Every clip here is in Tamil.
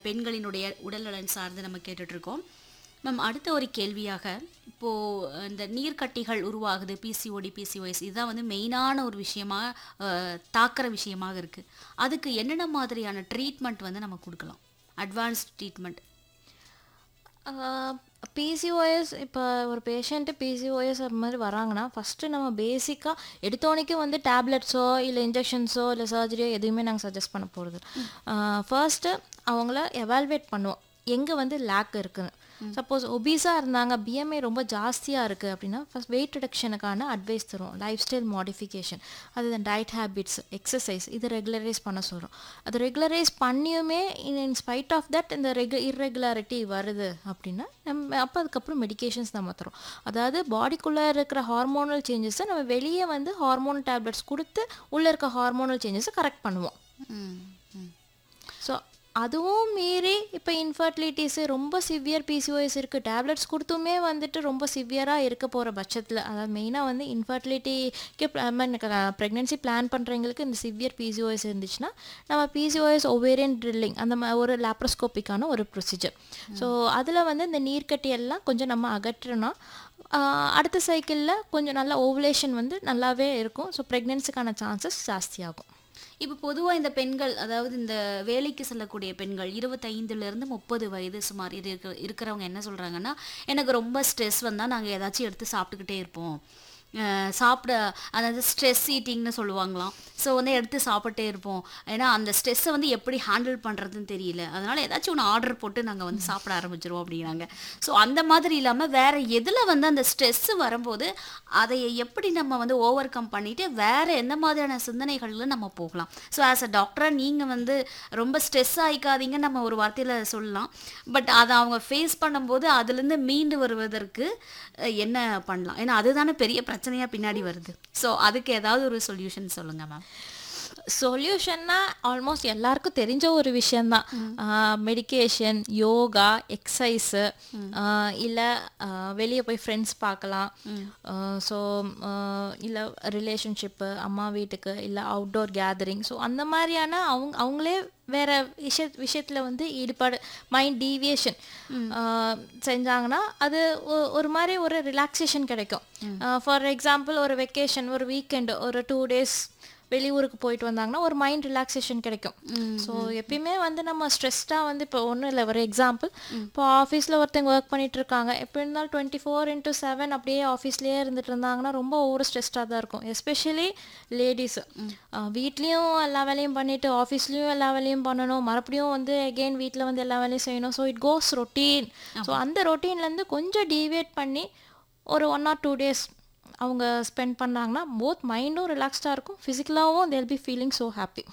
பெண்களினுடைய உடல்நலன் சார்ந்து நம்ம கேட்டுட்டு இருக்கோம் மேம் அடுத்த ஒரு கேள்வியாக இப்போது இந்த நீர்க்கட்டிகள் உருவாகுது பிசிஓடி பிசிஓஎஸ் இதுதான் வந்து மெயினான ஒரு விஷயமா அஹ், தாக்குற விஷயமாக இருக்குது அதுக்கு என்னென்ன மாதிரியான ட்ரீட்மெண்ட் வந்து நம்ம கொடுக்கலாம் அட்வான்ஸ்ட் ட்ரீட்மெண்ட் பிசிஓஎஸ் இப்போ ஒரு பேஷண்ட்டு பிசிஓஎஸ் அது மாதிரி வராங்கன்னா ஃபஸ்ட்டு நம்ம பேசிக்காக எடுத்தோனைக்கு வந்து டேப்லெட்ஸோ இல்லை இன்ஜெக்ஷன்ஸோ இல்லை சர்ஜரியோ எதுவுமே நாங்கள் சஜஸ்ட் பண்ண போகிறது ஃபர்ஸ்ட்டு அவங்கள எவால்வேட் பண்ணுவோம் எங்கே வந்து லேக் இருக்குன்னு சப்போஸ் ஒபீஸாக இருந்தாங்க பிஎம்ஐ ரொம்ப ஜாஸ்தியாக இருக்குது அப்படின்னா ஃபஸ்ட் வெயிட் ரிடக்ஷனுக்கான அட்வைஸ் தருவோம் லைஃப் ஸ்டைல் மாடிஃபிகேஷன் அது டயட் ஹேபிட்ஸ் எக்ஸசைஸ் இது ரெகுலரைஸ் பண்ண சொல்கிறோம் அது ரெகுலரைஸ் பண்ணியுமே இன் ஸ்பைட் ஆஃப் தட் இந்த ரெகு இர்ரெகுலாரிட்டி வருது அப்படின்னா நம்ம அப்போ அதுக்கப்புறம் மெடிகேஷன்ஸ் நம்ம தரோம் அதாவது பாடிக்குள்ளே இருக்கிற ஹார்மோனல் சேஞ்சஸை நம்ம வெளியே வந்து ஹார்மோனல் டேப்லெட்ஸ் கொடுத்து உள்ளே இருக்க ஹார்மோனல் சேஞ்சஸை கரெக்ட் பண்ணுவோம் ஸோ அதுவும் மீறி இப்போ இன்ஃபர்டிலிட்டிஸு ரொம்ப சிவியர் பிசிஓஎஸ் இருக்குது டேப்லெட்ஸ் கொடுத்துமே வந்துட்டு ரொம்ப சிவியராக இருக்க போகிற பட்சத்தில் அதாவது மெயினாக வந்து இன்ஃபர்டிலிட்டிக்கு ப்ரெக்னென்சி பிளான் பண்ணுறவங்களுக்கு இந்த சிவியர் பிசிஓஎஸ் இருந்துச்சுன்னா நம்ம பிசிஓஎஸ் ஒவேரியன் ட்ரில்லிங் அந்த மா ஒரு லேப்ரோஸ்கோப்பிக்கான ஒரு ப்ரொசீஜர் ஸோ அதில் வந்து இந்த நீர்க்கட்டி எல்லாம் கொஞ்சம் நம்ம அகற்றணும் ஆஹ் அடுத்த சைக்கிளில் கொஞ்சம் நல்லா ஓவுலேஷன் வந்து நல்லாவே இருக்கும் ஸோ ப்ரெக்னென்சிக்கான சான்சஸ் ஜாஸ்தியாகும் இப்போ பொதுவாக இந்த பெண்கள் அதாவது இந்த வேலைக்கு செல்லக்கூடிய பெண்கள் இருபத்தைந்துல இருந்து முப்பது வயது சுமார் இது இருக்க இருக்கிறவங்க என்ன சொல்கிறாங்கன்னா எனக்கு ரொம்ப ஸ்ட்ரெஸ் வந்தால் நாங்கள் ஏதாச்சும் எடுத்து சாப்பிட்டுக்கிட்டே இருப்போம் அஹ் சாப்பிட அதாவது ஸ்ட்ரெஸ் ஈட்டிங்னு சொல்லுவாங்களாம் ஸோ வந்து எடுத்து சாப்பிட்டே இருப்போம் ஏன்னா அந்த ஸ்ட்ரெஸ்ஸை வந்து எப்படி ஹேண்டில் பண்ணுறதுன்னு தெரியல அதனால் ஏதாச்சும் ஒன்று ஆர்டர் போட்டு நாங்கள் வந்து சாப்பிட ஆரம்பிச்சிருவோம் அப்படிங்கிறாங்க ஸோ அந்த மாதிரி இல்லாமல் வேறு எதில் வந்து அந்த ஸ்ட்ரெஸ்ஸு வரும்போது அதை எப்படி நம்ம வந்து ஓவர் கம் பண்ணிட்டு வேறு எந்த மாதிரியான சிந்தனைகள்ல நம்ம போகலாம் ஸோ ஆஸ் அ டாக்டராக நீங்கள் வந்து ரொம்ப ஸ்ட்ரெஸ் ஆகிக்காதீங்கன்னு நம்ம ஒரு வார்த்தையில் சொல்லலாம் பட் அதை அவங்க ஃபேஸ் பண்ணும்போது அதுலேருந்து மீண்டு வருவதற்கு அஹ், என்ன பண்ணலாம் ஏன்னா அதுதானே பெரிய பிரச்சனையாக பின்னாடி வருது ஸோ அதுக்கு ஏதாவது ஒரு சொல்யூஷன் சொல்லுங்கள் மேம் சொல்யூஷன்னா ஆல்மோஸ்ட் எல்லாருக்கும் தெரிஞ்ச ஒரு விஷயந்தான் மெடிகேஷன் யோகா எக்ஸசைஸு இல்லை வெளியே போய் ஃப்ரெண்ட்ஸ் பார்க்கலாம் ஸோ இல்லை ரிலேஷன்ஷிப்பு அம்மா வீட்டுக்கு இல்லை அவுட்டோர் கேதரிங் ஸோ அந்த மாதிரியான அவங்க அவங்களே வேற விஷய விஷயத்தில் வந்து ஈடுபாடு மைண்ட் டீவியேஷன் செஞ்சாங்கன்னா அது ஒ- ஒரு மாதிரி ஒரு ரிலாக்ஸேஷன் கிடைக்கும் ஃபார் எக்ஸாம்பிள் ஒரு வெக்கேஷன் ஒரு வீக்கெண்டு ஒரு டூ டேஸ் வெளியூருக்கு போயிட்டு வந்தாங்கன்னா ஒரு மைண்ட் ரிலாக்ஸேஷன் கிடைக்கும் ஸோ எப்பயுமே வந்து நம்ம ஸ்ட்ரெஸ்டாக வந்து இப்போ ஒன்றும் இல்லை ஒரு எக்ஸாம்பிள் இப்போ ஆஃபீஸில் ஒருத்தங்க ஒர்க் பண்ணிட்டு இருக்காங்க எப்படி இருந்தாலும் டுவெண்ட்டி ஃபோர் இன்ட்டு செவன் அப்படியே ஆஃபீஸ்லேயே இருந்துட்டு இருந்தாங்கன்னா ரொம்ப ஓவர் ஸ்ட்ரெஸ்டாக தான் இருக்கும் எஸ்பெஷலி லேடிஸு வீட்லேயும் எல்லா வேலையும் பண்ணிட்டு ஆஃபீஸ்லேயும் எல்லா வேலையும் பண்ணணும் மறுபடியும் வந்து அகெயின் வீட்டில் வந்து எல்லா வேலையும் செய்யணும் so it goes routine so அந்த ரொட்டீன்லேருந்து கொஞ்சம் டீவியேட் பண்ணி ஒரு ஒன் ஆர் டூ டேஸ் அவங்க ஸ்பெண்ட் பண்ணாங்கன்னா போத் மைண்டும் ரிலாக்ஸ்டாக இருக்கும் ஃபிசிக்கலாகவும் they'll be feeling so happy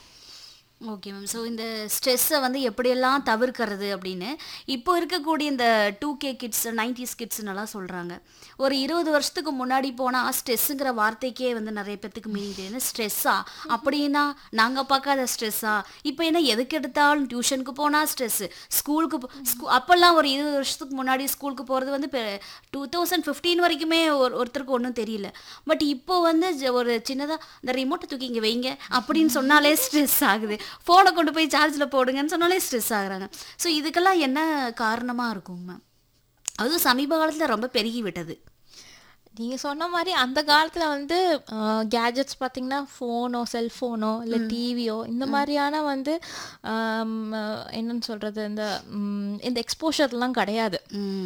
okay ma'am so இந்த ஸ்ட்ரெஸ்ஸை வந்து எப்படியெல்லாம் தவிர்க்கிறது அப்படின்னு இப்போ இருக்கக்கூடிய இந்த டூ கே கிட்ஸ் நைன்டிஸ் கிட்ஸ்னெல்லாம் சொல்கிறாங்க ஒரு இருபது வருஷத்துக்கு முன்னாடி போனால் ஸ்ட்ரெஸ்ஸுங்கிற வார்த்தைக்கே வந்து நிறைய பேர்த்துக்கு மீனிங் தெரியும் ஸ்ட்ரெஸ்ஸா அப்படின்னா நாங்கள் பார்க்காத ஸ்ட்ரெஸ்ஸா இப்போ என்ன எதுக்கு எடுத்தாலும் டியூஷனுக்கு போனால் ஸ்ட்ரெஸ்ஸு ஸ்கூலுக்கு போ- ஸ்கூ அப்போல்லாம் ஒரு இருபது வருஷத்துக்கு முன்னாடி ஸ்கூலுக்கு போகிறது வந்து இப்போ டூ தௌசண்ட் ஃபிஃப்டீன் வரைக்குமே ஒரு ஒருத்தருக்கு ஒன்றும் தெரியல பட் இப்போ வந்து ஜ- ஒரு சின்னதாக இந்த ரிமோட்டை தூக்கி இங்கே வைங்க அப்படின்னு சொன்னாலே ஸ்ட்ரெஸ் ஆகுது ஃபோனை கொண்டு போய் சார்ஜில் போடுங்கன்னு சொன்னாலே ஸ்ட்ரெஸ் ஆகுறாங்க ஸோ இதுக்கெல்லாம் என்ன காரணமாக இருக்கும் மேம் அதுவும் சமீப காலத்தில் ரொம்ப பெருகி விட்டது நீங்கள் சொன்ன மாதிரி அந்த காலத்தில் வந்து கேஜெட்ஸ் பார்த்தீங்கன்னா ஃபோனோ செல்ஃபோனோ இல்லை டிவியோ இந்த மாதிரியான வந்து ஆம், என்னன்னு சொல்கிறது இந்த ம், இந்த எக்ஸ்போஷர்லாம் கிடையாது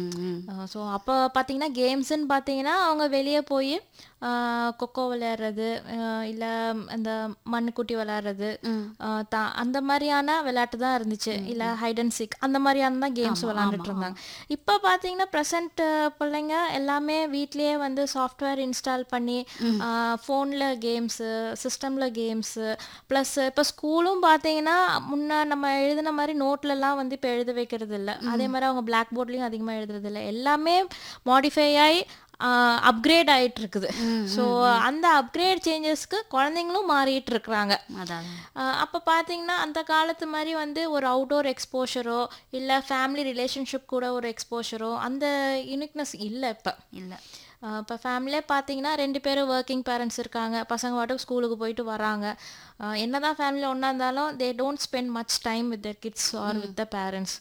ஸோ அப்போ பார்த்தீங்கன்னா கேம்ஸ்ன்னு பார்த்தீங்கன்னா அவங்க வெளியே போய் கொக்கோ விளையாடுறது இல்லை இந்த மண்ணுக்குட்டி விளையாடுறது ஆஹ் தா அந்த மாதிரியான விளையாட்டு தான் இருந்துச்சு இல்லை ஹைட் அண்ட் சிக் அந்த மாதிரியான தான் கேம்ஸ் விளையாண்டுட்டு இருந்தாங்க இப்போ பார்த்தீங்கன்னா ப்ரெசன்ட் பிள்ளைங்க எல்லாமே வீட்லேயே வந்து சாஃப்ட்வேர் இன்ஸ்டால் பண்ணி ஃபோனில் கேம்ஸு சிஸ்டமில் கேம்ஸு ப்ளஸ் இப்போ ஸ்கூலும் பார்த்தீங்கன்னா முன்ன நம்ம எழுதின மாதிரி நோட்லலாம் வந்து இப்போ எழுத வைக்கிறது இல்லை அதே மாதிரி அவங்க பிளாக் போர்ட்லேயும் அதிகமாக எழுதுறது இல்லை எல்லாமே மாடிஃபை ஆகி அப்கிரேட் ஆயிட்டு இருக்குது ஸோ அந்த அப்கிரேட் சேஞ்சஸ்க்கு குழந்தைங்களும் மாறிட்டு இருக்கிறாங்க அதான் அப்போ பார்த்தீங்கன்னா அந்த காலத்து மாதிரி வந்து ஒரு அவுட்டோர் எக்ஸ்போஷரோ இல்லை ஃபேமிலி ரிலேஷன்ஷிப் கூட ஒரு எக்ஸ்போஷரோ அந்த யூனிக்னஸ் இல்லை இப்போ இல்லை இப்போ ஃபேமிலியே பார்த்தீங்கன்னா ரெண்டு பேரும் ஒர்க்கிங் பேரண்ட்ஸ் இருக்காங்க பசங்க பாட்டுக்கு ஸ்கூலுக்கு போயிட்டு வராங்க ஆஹ் என்னதான் ஃபேமிலி ஒன்றா இருந்தாலும் they don't spend much time with the kids or with the parents